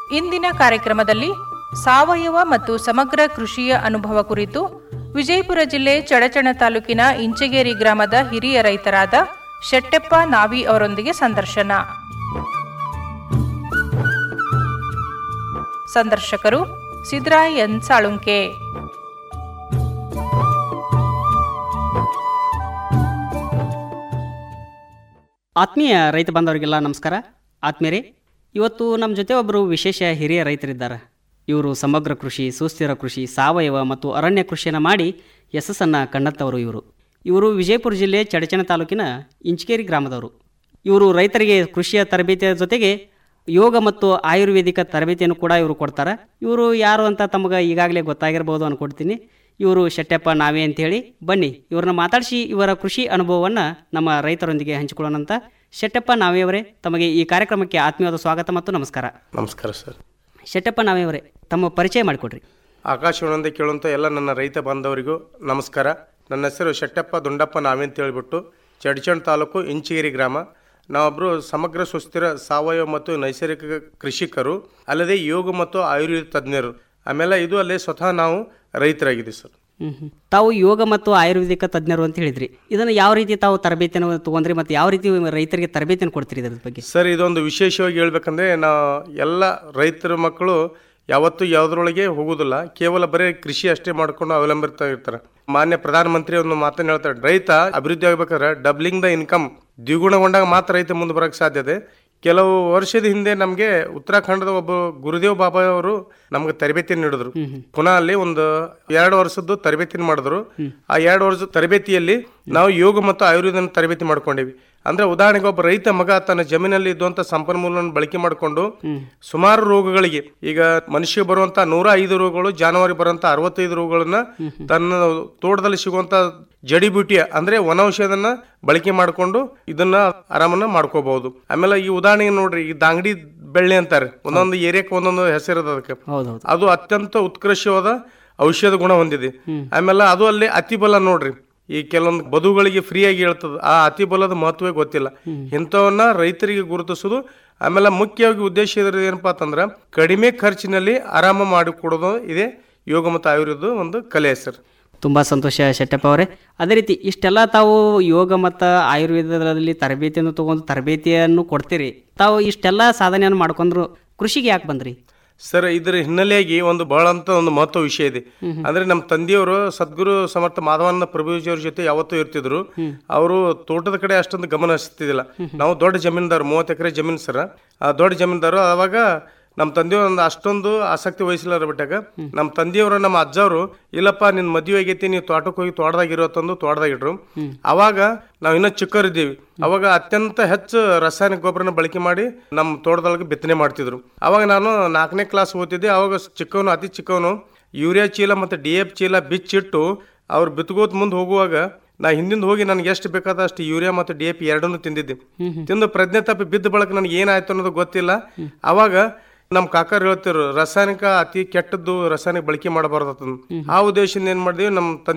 ಇಂದಿನ ಕಾರ್ಯಕ್ರಮದಲ್ಲಿ ಸಾವಯವ ಮತ್ತು ಸಮಗ್ರ ಕೃಷಿಯ ಅನುಭವ ಕುರಿತು ವಿಜಯಪುರ ಜಿಲ್ಲೆ ಚಡಚಣ ತಾಲೂಕಿನ ಇಂಚಗೇರಿ ಗ್ರಾಮದ ಹಿರಿಯ ರೈತರಾದ ಶೆಟ್ಟೆಪ್ಪ ನಾವಿ ಅವರೊಂದಿಗೆ ಸಂದರ್ಶನ ಸಂದರ್ಶಕರು ಸಿದ್ರಾಯ್ ಎನ್ ಸಾಳುಂಕೆ ಆತ್ಮೀಯ ರೈತ ಬಾಂಧವರಿಗೆಲ್ಲ ನಮಸ್ಕಾರ ಆತ್ಮೀಯರೇ ಇವತ್ತು ನಮ್ಮ ಜೊತೆ ಒಬ್ಬರು ವಿಶೇಷ ಹಿರಿಯ ರೈತರಿದ್ದಾರೆ ಇವರು ಸಮಗ್ರ ಕೃಷಿ ಸುಸ್ಥಿರ ಕೃಷಿ ಸಾವಯವ ಮತ್ತು ಅರಣ್ಯ ಕೃಷಿಯನ್ನು ಮಾಡಿ ಯಶಸ್ಸನ್ನು ಕಂಡಂಥವರು ಇವರು ಇವರು ವಿಜಯಪುರ ಜಿಲ್ಲೆ ಚಡಚಣ ತಾಲೂಕಿನ ಇಂಚಕೇರಿ ಗ್ರಾಮದವರು ಇವರು ರೈತರಿಗೆ ಕೃಷಿಯ ತರಬೇತಿಯ ಜೊತೆಗೆ ಯೋಗ ಮತ್ತು ಆಯುರ್ವೇದಿಕ ತರಬೇತಿಯನ್ನು ಕೂಡ ಇವರು ಕೊಡ್ತಾರೆ ಇವರು ಯಾರು ಅಂತ ತಮಗೆ ಈಗಾಗಲೇ ಗೊತ್ತಾಗಿರ್ಬೋದು ಅನ್ಕೊಡ್ತೀನಿ ಇವರು ಶೆಟ್ಟಪ್ಪ ನಾವೇ ಅಂತೇಳಿ ಬನ್ನಿ ಇವ್ರನ್ನ ಮಾತಾಡಿಸಿ ಇವರ ಕೃಷಿ ಅನುಭವವನ್ನು ನಮ್ಮ ರೈತರೊಂದಿಗೆ ಹಂಚಿಕೊಳ್ಳೋಣ ಅಂತ ಶೆಟ್ಟಪ್ಪ ನಾವೆಯವರೇ ತಮಗೆ ಈ ಕಾರ್ಯಕ್ರಮಕ್ಕೆ ಆತ್ಮೀಯವಾದ ಸ್ವಾಗತ ಮತ್ತು ನಮಸ್ಕಾರ ನಮಸ್ಕಾರ ಸರ್ ಶೆಟ್ಟಪ್ಪ ನಾವೆಯವರೇ ತಮ್ಮ ಪರಿಚಯ ಮಾಡಿಕೊಡ್ರಿ ಆಕಾಶವಾಣಿಯಿಂದ ಕೇಳುವಂಥ ಎಲ್ಲ ನನ್ನ ರೈತ ಬಾಂಧವರಿಗೂ ನಮಸ್ಕಾರ ನನ್ನ ಹೆಸರು ಶೆಟ್ಟಪ್ಪ ದುಂಡಪ್ಪ ನಾವೇ ಅಂತ ಹೇಳ್ಬಿಟ್ಟು ಚಡ್ಚಣ್ ತಾಲೂಕು ಇಂಚಗೇರಿ ಗ್ರಾಮ ನಾವೊಬ್ಬರು ಸಮಗ್ರ ಸುಸ್ಥಿರ ಸಾವಯವ ಮತ್ತು ನೈಸರ್ಗಿಕ ಕೃಷಿಕರು ಅಲ್ಲದೆ ಯೋಗ ಮತ್ತು ಆಯುರ್ವೇದ ತಜ್ಞರು ಆಮೇಲೆ ಇದು ಅಲ್ಲೇ ಸ್ವತಃ ನಾವು ರೈತರಾಗಿದ್ದೀವಿ ಸರ್ ಹ್ಮ್ ಹ್ಮ್. ತಾವು ಯೋಗ ಮತ್ತು ಆಯುರ್ವೇದಿಕ ತಜ್ಞರು ಅಂತ ಹೇಳಿದ್ರಿ ಇದನ್ನು ಯಾವ ರೀತಿ ತಾವು ತರಬೇತಿಯನ್ನು ತಗೊಂಡ್ರಿ ಮತ್ತು ಯಾವ ರೀತಿ ರೈತರಿಗೆ ತರಬೇತಿಯನ್ನು ಕೊಡ್ತೀರಿ ಇದ್ರ ಬಗ್ಗೆ ಸರ್ ಇದೊಂದು ವಿಶೇಷವಾಗಿ ಹೇಳ್ಬೇಕಂದ್ರೆ ನಾ ಎಲ್ಲ ರೈತರ ಮಕ್ಕಳು ಯಾವತ್ತೂ ಯಾವುದ್ರೊಳಗೆ ಹೋಗುದಿಲ್ಲ ಕೇವಲ ಬರೀ ಕೃಷಿ ಅಷ್ಟೇ ಮಾಡ್ಕೊಂಡು ಅವಲಂಬಿತ ಇರ್ತಾರೆ ಮಾನ್ಯ ಪ್ರಧಾನಮಂತ್ರಿ ಒಂದು ಮಾತನ್ನು ಹೇಳ್ತಾರೆ ರೈತ ಅಭಿವೃದ್ಧಿ ಆಗ್ಬೇಕಾದ್ರೆ ಡಬ್ಲಿಂಗ್ ದ ಇನ್ಕಮ್ ದ್ವಿಗುಣಗೊಂಡಾಗ ಮಾತ್ರ ರೈತ ಮುಂದೆ ಬರೋಕ್ಕೆ ಸಾಧ್ಯತೆ ಕೆಲವು ವರ್ಷದ ಹಿಂದೆ ನಮಗೆ ಉತ್ತರಾಖಂಡದ ಒಬ್ಬ ಗುರುದೇವ್ ಬಾಬಾ ಅವರು ನಮ್ಗೆ ತರಬೇತಿ ನೀಡಿದ್ರು ಪುನಃ ಅಲ್ಲಿ ಒಂದು ಎರಡು ವರ್ಷದ್ದು ತರಬೇತಿ ಮಾಡಿದ್ರು ಆ ಎರಡು ವರ್ಷದ ತರಬೇತಿಯಲ್ಲಿ ನಾವು ಯೋಗ ಮತ್ತು ಆಯುರ್ವೇದನ ತರಬೇತಿ ಮಾಡ್ಕೊಂಡಿವಿ ಅಂದ್ರೆ ಉದಾಹರಣೆಗೆ ಒಬ್ಬ ರೈತ ಮಗ ತನ್ನ ಜಮೀನಲ್ಲಿ ಇದ್ದಂತ ಸಂಪನ್ಮೂಲವನ್ನು ಬಳಕೆ ಮಾಡಿಕೊಂಡು ಸುಮಾರು ರೋಗಗಳಿಗೆ ಈಗ ಮನುಷ್ಯ ಬರುವಂತ ನೂರ ಐದು ರೋಗಗಳು ಜಾನುವಾರಿ ಬರುವಂತ ಅರವತ್ತೈದು ರೋಗಗಳನ್ನ ತನ್ನ ತೋಟದಲ್ಲಿ ಸಿಗುವಂತ ಜಡಿಬೂಟಿಯ ಅಂದ್ರೆ ವನೌಷಧನ ಬಳಕೆ ಮಾಡಿಕೊಂಡು ಇದನ್ನ ಆರಾಮನ್ನ ಮಾಡ್ಕೋಬಹುದು ಆಮೇಲೆ ಈ ಉದಾಹರಣೆಗೆ ನೋಡ್ರಿ ಈ ದಾಂಗಡಿ ಬೆಳ್ಳಿ ಅಂತಾರೆ ಒಂದೊಂದು ಏರಿಯಾಕ್ಕೆ ಒಂದೊಂದು ಹೆಸರಿದೆ ಅದಕ್ಕೆ ಹೌದೌದು ಅದು ಅತ್ಯಂತ ಉತ್ಕೃಷ್ಟವಾದ ಔಷಧ ಗುಣ ಹೊಂದಿದೆ ಆಮೇಲೆ ಅದು ಅಲ್ಲಿ ಅತಿ ಬಲ ನೋಡ್ರಿ ಈ ಕೆಲವೊಂದು ಬದುಗಳಿಗೆ ಫ್ರೀಯಾಗಿ ಹೇಳ್ತದ ಆ ಅತಿ ಬಲದ ಮಹತ್ವೇ ಗೊತ್ತಿಲ್ಲ ಇಂಥವನ್ನ ರೈತರಿಗೆ ಗುರುತಿಸೋದು ಆಮೇಲೆ ಮುಖ್ಯವಾಗಿ ಉದ್ದೇಶ ಇದ್ರ ಏನಪ್ಪಾ ಅಂತಂದ್ರ ಕಡಿಮೆ ಖರ್ಚಿನಲ್ಲಿ ಆರಾಮ ಮಾಡಿಕೊಡೋದು ಇದೆ ಯೋಗ ಮತ್ತು ಆಯುರ್ವೇದ ಒಂದು ಕಲೆ ಸರ್ ತುಂಬ ಸಂತೋಷ ಶೆಟ್ಟಪ್ಪ ಅವರೇ ಅದೇ ರೀತಿ ಇಷ್ಟೆಲ್ಲ ತಾವು ಯೋಗ ಮತ್ತು ಆಯುರ್ವೇದದಲ್ಲಿ ತರಬೇತಿಯನ್ನು ತಗೊಂಡು ತರಬೇತಿಯನ್ನು ಕೊಡ್ತೀರಿ ತಾವು ಇಷ್ಟೆಲ್ಲ ಸಾಧನೆಯನ್ನು ಮಾಡ್ಕೊಂಡ್ರು ಕೃಷಿಗೆ ಯಾಕೆ ಬಂದ್ರಿ ಸರ್ ಇದರ ಹಿನ್ನೆಲೆಯಾಗಿ ಒಂದು ಬಹಳ ಅಂತ ಒಂದು ಮಹತ್ವ ವಿಷಯ ಇದೆ ಅಂದ್ರೆ ನಮ್ಮ ತಂದೆಯವರು ಸದ್ಗುರು ಸಮರ್ಥ ಮಾಧವನ ಪ್ರಭುಜಿ ಅವ್ರ ಜೊತೆ ಯಾವತ್ತೂ ಇರ್ತಿದ್ರು ಅವರು ತೋಟದ ಕಡೆ ಅಷ್ಟೊಂದು ಗಮನ ಹರಿಸ್ತಿದ್ದಿಲ್ಲ ನಾವು ದೊಡ್ಡ ಜಮೀನ್ದಾರು ಮೂವತ್ತು ಎಕರೆ ಜಮೀನು ಸರ್ ಆ ದೊಡ್ಡ ಜಮೀನ್ದಾರು ಅವಾಗ ನಮ್ಮ ತಂದೆಯವರು ಒಂದು ಅಷ್ಟೊಂದು ಆಸಕ್ತಿ ವಹಿಸಲಾರ ಬಿಟ್ಟಾಗ ನಮ್ಮ ತಂದೆಯವರು ನಮ್ಮ ಅಜ್ಜವರು ಇಲ್ಲಪ್ಪ ನಿನ್ ಮದುವೆ ಆಗೈತಿ ನೀವು ತೋಟಕ್ಕೆ ಹೋಗಿ ತೋಟದಾಗ ಇರೋತಂದು ತೋಟದಾಗಿಟ್ರು ಅವಾಗ ನಾವು ಇನ್ನೂ ಚಿಕ್ಕವರಿದ್ದೀವಿ ಅವಾಗ ಅತ್ಯಂತ ಹೆಚ್ಚು ರಾಸಾಯನಿಕ ಗೊಬ್ಬರನ ಬಳಕೆ ಮಾಡಿ ನಮ್ಮ ತೋಟದೊಳಗೆ ಬಿತ್ತನೆ ಮಾಡ್ತಿದ್ರು ಅವಾಗ ನಾನು ನಾಲ್ಕನೇ ಕ್ಲಾಸ್ ಓದ್ತಿದ್ದೆ ಅವಾಗ ಚಿಕ್ಕವನು ಅತಿ ಚಿಕ್ಕವನು ಯೂರಿಯಾ ಚೀಲ ಮತ್ತು ಡಿ ಎಫ್ ಚೀಲ ಬಿಚ್ಚಿಟ್ಟು ಅವ್ರು ಬಿತ್ಕೋತ್ ಮುಂದೆ ಹೋಗುವಾಗ ನಾ ಹಿಂದಿಂದ ಹೋಗಿ ನನಗೆ ಎಷ್ಟು ಬೇಕಾದ ಅಷ್ಟು ಯೂರಿಯಾ ಮತ್ತು ಡಿ ಎ ಪಿ ಎರಡನ್ನೂ ತಿಂದಿದ್ದೆ ತಿಂದು ಪ್ರಜ್ಞೆ ತಪ್ಪಿ ಬಿದ್ದ ಬಳಕ ನನಗೆ ಏನಾಯ್ತು ಅನ್ನೋದು ಗೊತ್ತಿಲ್ಲ ಅವಾಗ ನಮ್ಮ ಕಾಕರ್ ಹೇಳ್ತಿರು ರಾಸಾಯನಿಕ ಅತಿ ಕೆಟ್ಟದ್ದು ರಾಸಾಯನಿಕ ಬಳಕೆ ಮಾಡಬಾರ್ದು ಆ ಉದ್ದೇಶದಿಂದ ಏನ್ ಮಾಡಿದ್ವಿ ನಮ್ಮ ತಂದೆ